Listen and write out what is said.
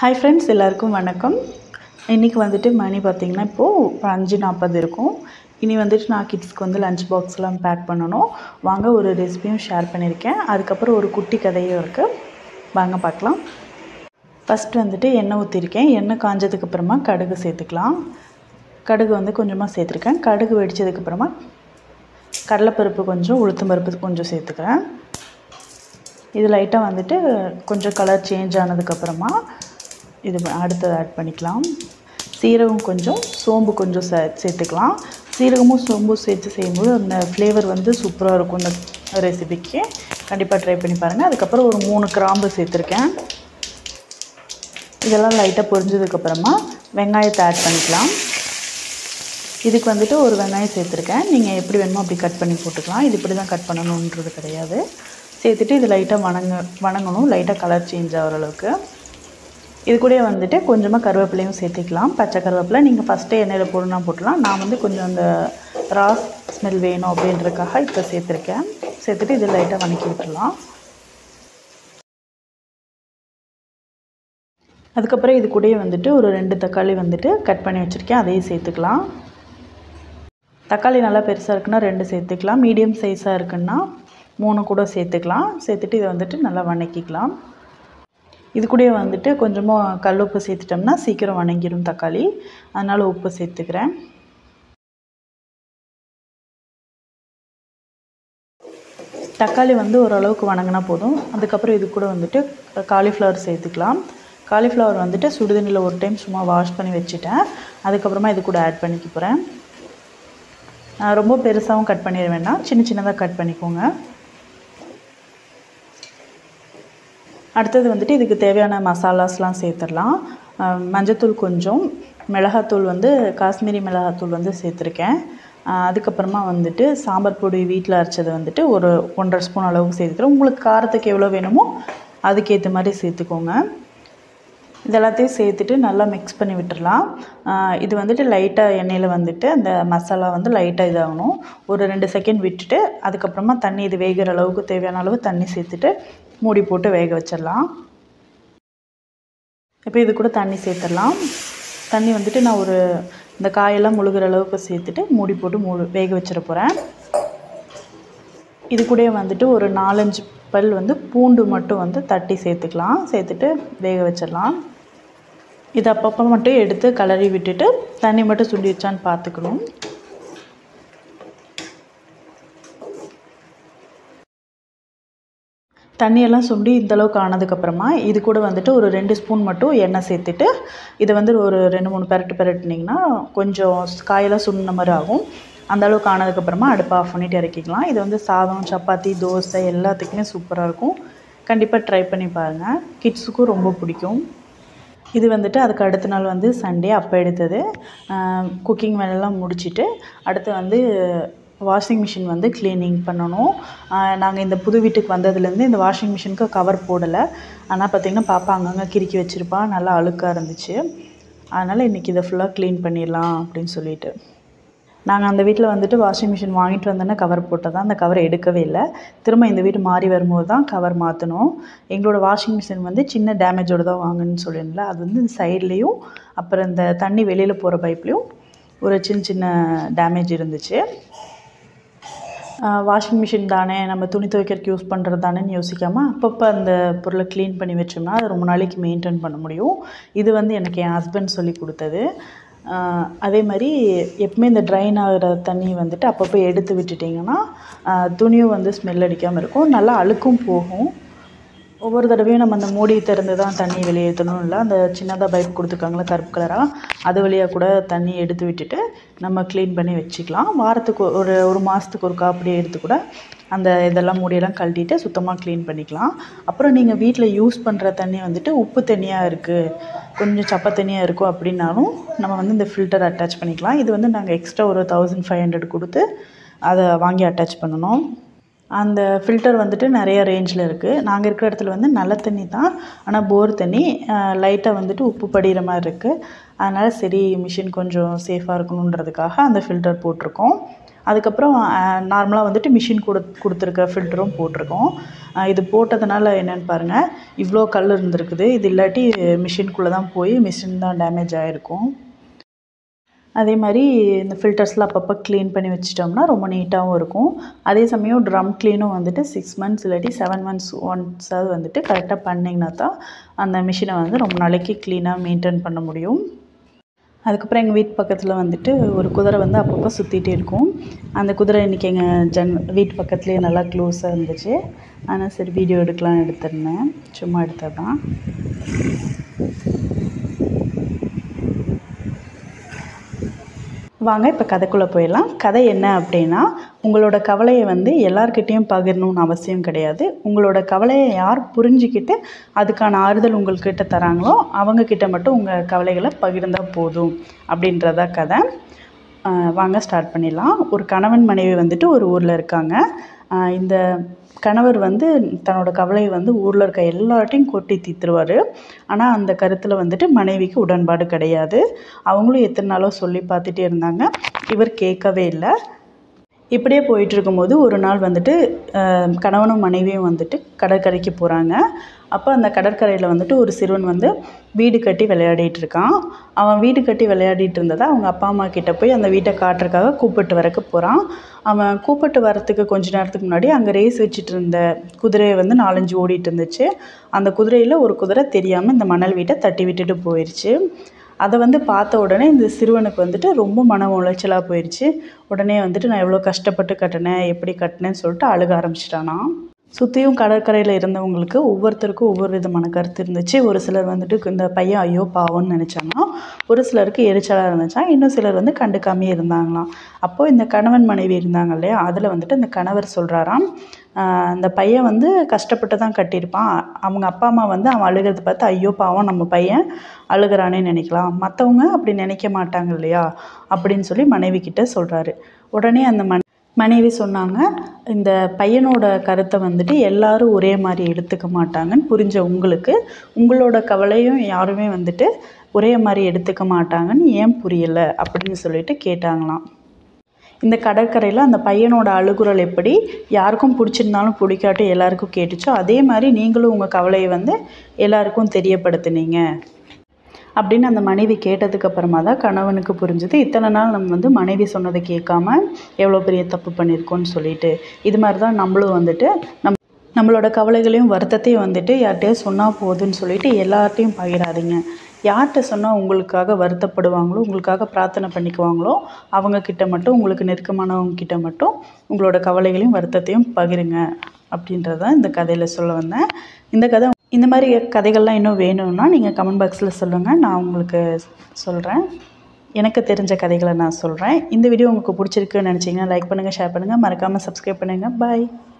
hi friends எல்லாருக்கும் வணக்கம் இன்றைக்கி வந்துட்டு மணி பார்த்திங்கன்னா இப்போது அஞ்சு நாற்பது இருக்கும் இனி வந்துட்டு நான் கிட்ஸ்க்கு வந்து லஞ்ச் பாக்ஸ்லாம் பேக் பண்ணணும் வாங்க ஒரு ரெசிபியும் ஷேர் பண்ணியிருக்கேன் அதுக்கப்புறம் ஒரு குட்டி கதையும் இருக்குது வாங்க பார்க்கலாம் ஃபஸ்ட் வந்துட்டு எண்ணெய் ஊற்றிருக்கேன் எண்ணெய் காஞ்சதுக்கு அப்புறமா கடுகு சேர்த்துக்கலாம் கடுகு வந்து கொஞ்சமாக சேர்த்துருக்கேன் கடுகு வெடித்ததுக்கப்புறமா கடலைப்பருப்பு கொஞ்சம் உளுத்தம் பருப்பு கொஞ்சம் சேர்த்துக்கிறேன் இது லைட்டாக வந்துட்டு கொஞ்சம் கலர் சேஞ்ச் ஆனதுக்கப்புறமா இது அடுத்தது ஆட் பண்ணிக்கலாம் சீரகம் கொஞ்சம் சோம்பு கொஞ்சம் சே சேர்த்துக்கலாம் சீரகமும் சோம்பும் சேர்த்து செய்யும்போது அந்த ஃப்ளேவர் வந்து சூப்பராக இருக்கும் இந்த ரெசிபிக்கு கண்டிப்பாக ட்ரை பண்ணி பாருங்கள் அதுக்கப்புறம் ஒரு மூணு கிராம்பு சேர்த்துருக்கேன் இதெல்லாம் லைட்டாக பொரிஞ்சதுக்கப்புறமா வெங்காயத்தை ஆட் பண்ணிக்கலாம் இதுக்கு வந்துட்டு ஒரு வெங்காயம் சேர்த்துருக்கேன் நீங்கள் எப்படி வேணுமோ அப்படி கட் பண்ணி போட்டுக்கலாம் இது இப்படி தான் கட் பண்ணணுன்றது கிடையாது சேர்த்துட்டு இது லைட்டாக வணங்க வணங்கணும் லைட்டாக கலர் சேஞ்ச் ஆகிற அளவுக்கு இது கூட வந்துட்டு கொஞ்சமாக கருவேப்பிலையும் சேர்த்துக்கலாம் பச்சை கருவேப்பிலை நீங்கள் ஃபஸ்ட்டே எண்ணெயில் போடணும்னா போட்டலாம் நான் வந்து கொஞ்சம் அந்த ராஸ் ஸ்மெல் வேணும் அப்படின்றதுக்காக இப்போ சேர்த்துருக்கேன் சேர்த்துட்டு இது லைட்டாக வணக்கி விட்டுடலாம் அதுக்கப்புறம் இது கூடயே வந்துட்டு ஒரு ரெண்டு தக்காளி வந்துட்டு கட் பண்ணி வச்சுருக்கேன் அதையும் சேர்த்துக்கலாம் தக்காளி நல்லா பெருசாக இருக்குன்னா ரெண்டு சேர்த்துக்கலாம் மீடியம் சைஸாக இருக்குன்னா மூணு கூட சேர்த்துக்கலாம் சேர்த்துட்டு இதை வந்துட்டு நல்லா வணக்கிக்கலாம் இது கூடயே வந்துட்டு கொஞ்சமாக கல் உப்பு சேர்த்துட்டோம்னா சீக்கிரம் வணங்கிடும் தக்காளி அதனால் உப்பு சேர்த்துக்கிறேன் தக்காளி வந்து ஓரளவுக்கு வணங்கினா போதும் அதுக்கப்புறம் இது கூட வந்துட்டு காலிஃப்ளவர் சேர்த்துக்கலாம் காலிஃப்ளவர் வந்துட்டு சுடுதண்ணியில் ஒரு டைம் சும்மா வாஷ் பண்ணி வச்சுட்டேன் அதுக்கப்புறமா இது கூட ஆட் பண்ணிக்க போகிறேன் ரொம்ப பெருசாகவும் கட் பண்ணிட வேண்டாம் சின்ன சின்னதாக கட் பண்ணிக்கோங்க அடுத்தது வந்துட்டு இதுக்கு தேவையான மசாலாஸ்லாம் சேர்த்துடலாம் மஞ்சத்தூள் கொஞ்சம் மிளகாத்தூள் வந்து காஷ்மீரி மிளகாத்தூள் வந்து சேர்த்துருக்கேன் அதுக்கப்புறமா வந்துட்டு சாம்பார் பொடி வீட்டில் அரைச்சது வந்துட்டு ஒரு ஒன்றரை ஸ்பூன் அளவுக்கு சேர்த்துக்கிறேன் உங்களுக்கு காரத்துக்கு எவ்வளோ வேணுமோ அதுக்கேற்ற மாதிரி சேர்த்துக்கோங்க இது எல்லாத்தையும் சேர்த்துட்டு நல்லா மிக்ஸ் பண்ணி விட்டுடலாம் இது வந்துட்டு லைட்டாக எண்ணெயில் வந்துட்டு அந்த மசாலா வந்து லைட்டாக இதாகணும் ஒரு ரெண்டு செகண்ட் விட்டுட்டு அதுக்கப்புறமா தண்ணி இது வேகிற அளவுக்கு தேவையான அளவு தண்ணி சேர்த்துட்டு மூடி போட்டு வேக வச்சிடலாம் இப்போ இது கூட தண்ணி சேர்த்துடலாம் தண்ணி வந்துட்டு நான் ஒரு இந்த காயெல்லாம் முழுகிற அளவுக்கு சேர்த்துட்டு மூடி போட்டு மூ வேக வச்சிட போகிறேன் இது கூட வந்துட்டு ஒரு நாலஞ்சு பல் வந்து பூண்டு மட்டும் வந்து தட்டி சேர்த்துக்கலாம் சேர்த்துட்டு வேக வச்சிடலாம் இது அப்பப்போ மட்டும் எடுத்து கலரி விட்டுட்டு தண்ணி மட்டும் சுண்டி வச்சான்னு பார்த்துக்கணும் தண்ணியெல்லாம் சுண்டி இந்தளவுக்கு ஆனதுக்கப்புறமா இது கூட வந்துட்டு ஒரு ரெண்டு ஸ்பூன் மட்டும் எண்ணெய் சேர்த்துட்டு இதை வந்து ஒரு ரெண்டு மூணு பெரட்டு பெரட்டினிங்கன்னா கொஞ்சம் காயெல்லாம் சுண்டின மாதிரி ஆகும் அந்த அளவுக்கு ஆனதுக்கப்புறமா அடுப்பை ஆஃப் பண்ணிவிட்டு இறக்கிக்கலாம் இது வந்து சாதம் சப்பாத்தி தோசை எல்லாத்துக்குமே சூப்பராக இருக்கும் கண்டிப்பாக ட்ரை பண்ணி பாருங்கள் கிட்ஸுக்கும் ரொம்ப பிடிக்கும் இது வந்துட்டு அதுக்கு அடுத்த நாள் வந்து சண்டே அப்போ எடுத்தது குக்கிங் வேலையெல்லாம் முடிச்சுட்டு அடுத்து வந்து வாஷிங் மிஷின் வந்து க்ளீனிங் பண்ணணும் நாங்கள் இந்த புது வீட்டுக்கு வந்ததுலேருந்து இந்த வாஷிங் மிஷினுக்கு கவர் போடலை ஆனால் பார்த்திங்கன்னா பாப்பா அங்கங்கே கிறுக்கி வச்சுருப்பா நல்லா அழுக்காக இருந்துச்சு அதனால் இன்றைக்கி இதை ஃபுல்லாக க்ளீன் பண்ணிடலாம் அப்படின்னு சொல்லிட்டு நாங்கள் அந்த வீட்டில் வந்துட்டு வாஷிங் மிஷின் வாங்கிட்டு வந்தோன்னே கவர் போட்டது தான் அந்த கவரை எடுக்கவே இல்லை திரும்ப இந்த வீடு மாறி வரும்போது தான் கவர் மாற்றணும் எங்களோட வாஷிங் மிஷின் வந்து சின்ன டேமேஜோடு தான் வாங்கணும்னு சொல்லியிருந்தேன் அது வந்து இந்த சைட்லேயும் அப்புறம் இந்த தண்ணி வெளியில் போகிற பைப்லேயும் ஒரு சின்ன சின்ன டேமேஜ் இருந்துச்சு வாஷிங் மிஷின் தானே நம்ம துணி துவைக்கிறதுக்கு யூஸ் பண்ணுறது தானேன்னு யோசிக்காமல் அப்பப்போ அந்த பொருளை க்ளீன் பண்ணி வச்சோம்னா அது ரொம்ப நாளைக்கு மெயின்டைன் பண்ண முடியும் இது வந்து எனக்கு என் ஹஸ்பண்ட் சொல்லி கொடுத்தது அதே மாதிரி எப்பவுமே இந்த ட்ரைன் ஆகிற தண்ணி வந்துட்டு அப்பப்போ எடுத்து விட்டுட்டிங்கன்னா துணியும் வந்து ஸ்மெல் அடிக்காமல் இருக்கும் நல்லா அழுக்கும் போகும் ஒவ்வொரு தடவையும் நம்ம அந்த மூடி திறந்து தான் தண்ணி வெளியேற்றணும் இல்லை அந்த சின்னதாக பைப் கொடுத்துருக்காங்களா கருப்பு கலராக அது வழியாக கூட தண்ணி எடுத்து விட்டுட்டு நம்ம க்ளீன் பண்ணி வச்சுக்கலாம் வாரத்துக்கு ஒரு ஒரு மாதத்துக்கு ஒருக்கா அப்படியே எடுத்து கூட அந்த இதெல்லாம் மூடியெல்லாம் கழட்டிட்டு சுத்தமாக க்ளீன் பண்ணிக்கலாம் அப்புறம் நீங்கள் வீட்டில் யூஸ் பண்ணுற தண்ணி வந்துட்டு உப்பு தண்ணியாக இருக்குது கொஞ்சம் சப்பை தண்ணியாக இருக்கும் அப்படின்னாலும் நம்ம வந்து இந்த ஃபில்டர் அட்டாச் பண்ணிக்கலாம் இது வந்து நாங்கள் எக்ஸ்ட்ரா ஒரு தௌசண்ட் ஃபைவ் ஹண்ட்ரட் கொடுத்து அதை வாங்கி அட்டாச் பண்ணணும் அந்த ஃபில்டர் வந்துட்டு நிறைய ரேஞ்சில் இருக்குது நாங்கள் இருக்கிற இடத்துல வந்து நல்ல தண்ணி தான் ஆனால் போர் தண்ணி லைட்டாக வந்துட்டு உப்பு படிகிற மாதிரி இருக்குது அதனால் சரி மிஷின் கொஞ்சம் சேஃபாக இருக்கணுன்றதுக்காக அந்த ஃபில்டர் போட்டிருக்கோம் அதுக்கப்புறம் நார்மலாக வந்துட்டு மிஷின் கொடு கொடுத்துருக்க ஃபில்டரும் போட்டிருக்கோம் அஹ் இது போட்டதுனால என்னென்னு பாருங்கள் இவ்வளோ கல் இருந்திருக்குது இது இல்லாட்டி மிஷின்குள்ளே தான் போய் மிஷின் தான் டேமேஜ் ஆகிருக்கும் அதே மாதிரி இந்த ஃபில்டர்ஸ்லாம் அப்பப்போ க்ளீன் பண்ணி வச்சிட்டோம்னா ரொம்ப நீட்டாகவும் இருக்கும் அதே சமயம் ட்ரம் க்ளீனும் வந்துட்டு சிக்ஸ் மந்த்ஸ் இல்லாட்டி செவன் மந்த்ஸ் ஒன்ஸாவது வந்துட்டு கரெக்டாக பண்ணிங்கன்னா தான் அந்த மிஷினை வந்து ரொம்ப நாளைக்கு க்ளீனாக மெயின்டைன் பண்ண முடியும் அதுக்கப்புறம் எங்கள் வீட்டு பக்கத்தில் வந்துட்டு ஒரு குதிரை வந்து அப்பப்போ சுற்றிட்டே இருக்கும் அந்த குதிரை இன்றைக்கி எங்கள் ஜன் வீட்டு பக்கத்துலேயே நல்லா க்ளோஸாக இருந்துச்சு ஆனால் சரி வீடியோ எடுக்கலாம்னு எடுத்திருந்தேன் சும்மா எடுத்தது தான் வாங்க இப்போ கதைக்குள்ளே போயிடலாம் கதை என்ன அப்படின்னா உங்களோட கவலையை வந்து எல்லார்கிட்டேயும் பகிரணும்னு அவசியம் கிடையாது உங்களோட கவலையை யார் புரிஞ்சுக்கிட்டு அதுக்கான ஆறுதல் உங்கள்கிட்ட தராங்களோ அவங்கக்கிட்ட மட்டும் உங்கள் கவலைகளை பகிர்ந்தால் போதும் அப்படின்றதா கதை ஆஹ் வாங்க ஸ்டார்ட் பண்ணிடலாம் ஒரு கணவன் மனைவி வந்துட்டு ஒரு ஊரில் இருக்காங்க ஆஹ் இந்த கணவர் வந்து தன்னோட கவலையை வந்து ஊரில் இருக்க எல்லார்ட்டையும் கொட்டி தீத்துருவார் ஆனால் அந்த கருத்தில் வந்துட்டு மனைவிக்கு உடன்பாடு கிடையாது அவங்களும் எத்தனை நாளோ சொல்லி பார்த்துட்டே இருந்தாங்க இவர் கேட்கவே இல்லை இப்படியே போயிட்டு இருக்கும்போது ஒரு நாள் வந்துட்டு ஆஹ் கணவனும் மனைவியும் வந்துட்டு கடற்கரைக்கு போகிறாங்க அப்போ அந்த கடற்கரையில் வந்துட்டு ஒரு சிறுவன் வந்து வீடு கட்டி விளையாடிட்டு இருக்கான் அவன் வீடு கட்டி விளையாடிட்டு இருந்ததை அவங்க அப்பா அம்மா கிட்ட போய் அந்த வீட்டை காட்டுறதுக்காக கூப்பிட்டு வரக்கு போகிறான் அவன் கூப்பிட்டு வரத்துக்கு கொஞ்ச நேரத்துக்கு முன்னாடி அங்கே ரேஸ் வச்சுட்டு இருந்த குதிரையை வந்து நாலஞ்சு ஓடிட்டு இருந்துச்சு அந்த குதிரையில் ஒரு குதிரை தெரியாமல் இந்த மணல் வீட்டை தட்டி விட்டுட்டு போயிடுச்சு அதை வந்து பார்த்த உடனே இந்த சிறுவனுக்கு வந்துட்டு ரொம்ப மன உளைச்சலாக போயிடுச்சு உடனே வந்துட்டு நான் எவ்வளோ கஷ்டப்பட்டு கட்டினேன் எப்படி கட்டினேன்னு சொல்லிட்டு அழுக ஆரம்பிச்சிட்டானா சுற்றியும் கடற்கரையில் இருந்தவங்களுக்கு ஒவ்வொருத்தருக்கும் ஒவ்வொரு விதமான கருத்து இருந்துச்சு ஒரு சிலர் வந்துட்டு இந்த பையன் ஐயோ பாவம்னு நினச்சாங்க ஒரு சிலருக்கு எரிச்சலாக இருந்துச்சா இன்னும் சிலர் வந்து கண்டுக்காமே இருந்தாங்களாம் அப்போது இந்த கணவன் மனைவி இருந்தாங்க இல்லையா அதில் வந்துட்டு இந்த கணவர் சொல்கிறாராம் அந்த பையன் வந்து கஷ்டப்பட்டு தான் கட்டியிருப்பான் அவங்க அப்பா அம்மா வந்து அவன் அழுகிறத பார்த்து ஐயோ பாவம் நம்ம பையன் அழுகிறானே நினைக்கலாம் மற்றவங்க அப்படி நினைக்க மாட்டாங்க இல்லையா அப்படின்னு சொல்லி மனைவி கிட்ட சொல்கிறாரு உடனே அந்த மன மனைவி சொன்னாங்க இந்த பையனோட கருத்தை வந்துட்டு எல்லாரும் ஒரே மாதிரி எடுத்துக்க மாட்டாங்கன்னு புரிஞ்ச உங்களுக்கு உங்களோட கவலையும் யாருமே வந்துட்டு ஒரே மாதிரி எடுத்துக்க மாட்டாங்கன்னு ஏன் புரியலை அப்படின்னு சொல்லிட்டு கேட்டாங்களாம் இந்த கடற்கரையில் அந்த பையனோட அழுகுரல் எப்படி யாருக்கும் பிடிச்சிருந்தாலும் பிடிக்காட்டி எல்லாருக்கும் கேட்டுச்சோ அதே மாதிரி நீங்களும் உங்கள் கவலையை வந்து எல்லாருக்கும் தெரியப்படுத்துனீங்க அப்படின்னு அந்த மனைவி கேட்டதுக்கு அப்புறமா தான் கணவனுக்கு புரிஞ்சுது இத்தனை நாள் நம்ம வந்து மனைவி சொன்னதை கேட்காம எவ்வளோ பெரிய தப்பு பண்ணியிருக்கோன்னு சொல்லிட்டு இது மாதிரி தான் நம்மளும் வந்துட்டு நம் நம்மளோட கவலைகளையும் வருத்தத்தையும் வந்துட்டு யார்கிட்டயும் சொன்னால் போதுன்னு சொல்லிட்டு எல்லார்ட்டையும் பகிராதீங்க யார்கிட்ட சொன்னால் உங்களுக்காக வருத்தப்படுவாங்களோ உங்களுக்காக பிரார்த்தனை பண்ணிக்குவாங்களோ அவங்க கிட்ட மட்டும் உங்களுக்கு நெருக்கமானவங்க கிட்ட மட்டும் உங்களோட கவலைகளையும் வருத்தத்தையும் பகிருங்க அப்படின்றத இந்த கதையில் சொல்ல வந்தேன் இந்த கதை இந்த மாதிரி கதைகள்லாம் இன்னும் வேணும்னா நீங்கள் கமெண்ட் பாக்ஸில் சொல்லுங்கள் நான் உங்களுக்கு சொல்கிறேன் எனக்கு தெரிஞ்ச கதைகளை நான் சொல்கிறேன் இந்த வீடியோ உங்களுக்கு பிடிச்சிருக்குன்னு நினச்சிங்கன்னா லைக் பண்ணுங்கள் ஷேர் பண்ணுங்கள் மறக்காமல் சப்ஸ்கிரைப் பண்ணுங்கள் பாய்